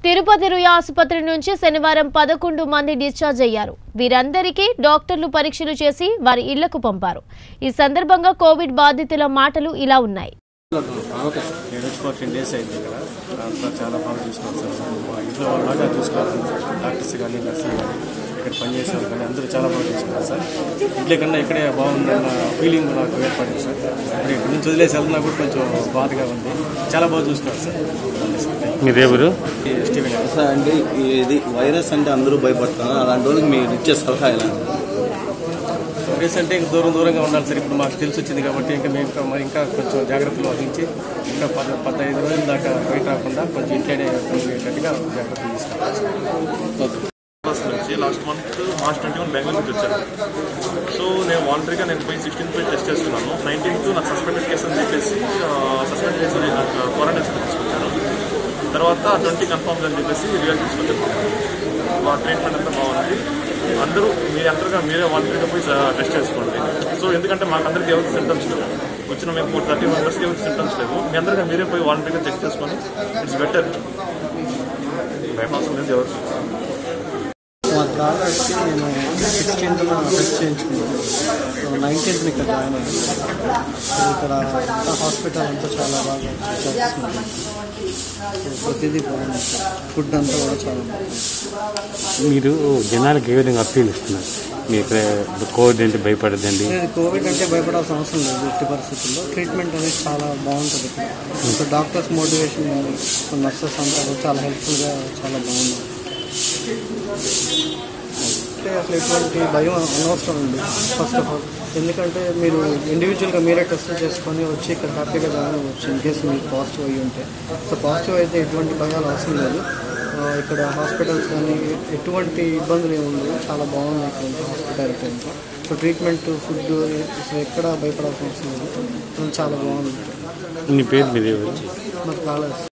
తిరుపతి రుయా ఆసుపత్రి నుంచి శనివారం పదకొండు మంది డిశ్చార్జ్ అయ్యారు వీరందరికీ డాక్టర్లు పరీక్షలు చేసి వారి ఇళ్లకు పంపారు ఈ సందర్భంగా కోవిడ్ బాధితుల మాటలు ఇలా ఉన్నాయి నేను వచ్చి ఫోర్టీన్ డేస్ అయింది ఇక్కడ అంతా చాలా బాగా చూసుకున్నారు సార్ మా ఇంట్లో వాళ్ళు బాగా చూసుకున్నారు డాక్టర్స్ కానీ నర్సులు కానీ ఇక్కడ పనిచేసే వాళ్ళు కానీ అందరూ చాలా బాగా చూసుకున్నారు సార్ ఇంట్లో కన్నా ఇక్కడే బాగుందన్న ఫీలింగ్ నాకు ఏర్పడింది సార్ ఇప్పుడు ఇక్కడ నుంచి వదిలేసి వెళ్తున్నా కూడా కొంచెం బాధగా ఉంది చాలా బాగా చూసుకున్నారు సార్ మీరెవరు ఈ స్టీవెన్ గారు. సార్ అంటే ఇది వైరస్ అంటే అందరూ భయపడుతున్నారు అలాంటి వాళ్ళకి మీరు ఇచ్చే సలహా ఎలా వైరస్ అంటే ఇంకా దూరం దూరంగా ఉండాలి సార్ ఇప్పుడు మాకు తెలిసి వచ్చింది కాబట్టి ఇంకా మేము ఇంకా మరి ఇంకా కొంచెం జాగ్రత్తలు వహించి ఇంకా పద పదహైదు రోజుల దాకా బయట రాకుండా కొంచెం ఇంట్లోనే ఉండేటట్టుగా జాగ్రత్తలు తీసుకోవాలి సార్ ఫస్ట్ నుంచి last month March twenty one Bengaluru నుంచి వచ్చాను సో నేను వాలంటరీగా నేను పోయి సిక్స్టీన్త్ పోయి టెస్ట్ చేసుకున్నాను నైన్టీన్త్ నాకు సస్పెండెడ్ కేసు అని చెప్పేసి సస్పెండ్ చేసి నాకు క్వారంటైన్ సెంటర్ తీసుకొచ్చాను తర్వాత ట్వంటీ కన్ఫర్మ్స్ అని చెప్పేసి రిజల్ట్ తీసుకొచ్చాను మా ట్రీట్మెంట్ అంతా బాగుంది అందరూ మీ అందరుగా మీరే వాలంటరీగా పోయి టెస్ట్ చేసుకోండి సో ఎందుకంటే మాకు అందరికీ ఎవరికి సింటమ్స్ లేవు వచ్చిన మేము ఫోర్ థర్టీ మెంబర్స్కి ఎవరికి సింటమ్స్ లేవు మీ అందరిగా మీరే పోయి వాలంటరీగా చెక్ చేసుకొని ఇట్స్ బెటర్ భయపడాల్సిన లేదు ఎవరికి మా కార్ వచ్చి నేను సిక్స్టీన్త్ టెస్ట్ చేయించుకున్నాను సో నైన్టీన్త్ ఇక్కడ జాయిన్ అయ్యాను సో ఇక్కడ అంతా హాస్పిటల్ అంతా చాలా బాగా చేస్తున్నారు సో ప్రతిదీ బాగుంది ఫుడ్ అంతా కూడా చాలా బాగుంది మీరు జనాలకు ఏ విధంగా అప్పీల్ ఇస్తున్నారు మీ ఇక్కడ కోవిడ్ అంటే భయపడదండి నేను కోవిడ్ అంటే భయపడాల్సిన అవసరం లేదు ఎట్టి పరిస్థితుల్లో ట్రీట్మెంట్ అనేది చాలా బాగుంటుంది ఇక్కడ సో డాక్టర్స్ మోటివేషన్ కానీ సో నర్సెస్ అంతా కూడా చాలా హెల్ప్ఫుల్గా చాలా బాగుంది అంటే అసలు ఎటువంటి భయం అనవసరం అండి ఫస్ట్ ఆఫ్ ఆల్ ఎందుకంటే మీరు ఇండివిజువల్గా మీరే టెస్ట్ చేసుకొని వచ్చి ఇక్కడ హ్యాపీగా జాయిన్ అవ్వచ్చు ఇన్ కేసు మీకు పాజిటివ్ అయ్యి ఉంటే సో పాజిటివ్ అయితే ఎటువంటి భయాలు అవసరం లేదు ఆ, ఇక్కడ హాస్పిటల్స్ కానీ ఎటువంటి ఇబ్బందులు ఏమి ఉండవు చాలా బాగుంది ఇక్కడ హాస్పిటాలిటీ అంతా సో ట్రీట్మెంట్ ఫుడ్ అసలు ఎక్కడ భయపడాల్సిన అవసరం లేదు చాలా బాగుంది మీ పేరు మీరెవరు నాకు చాలా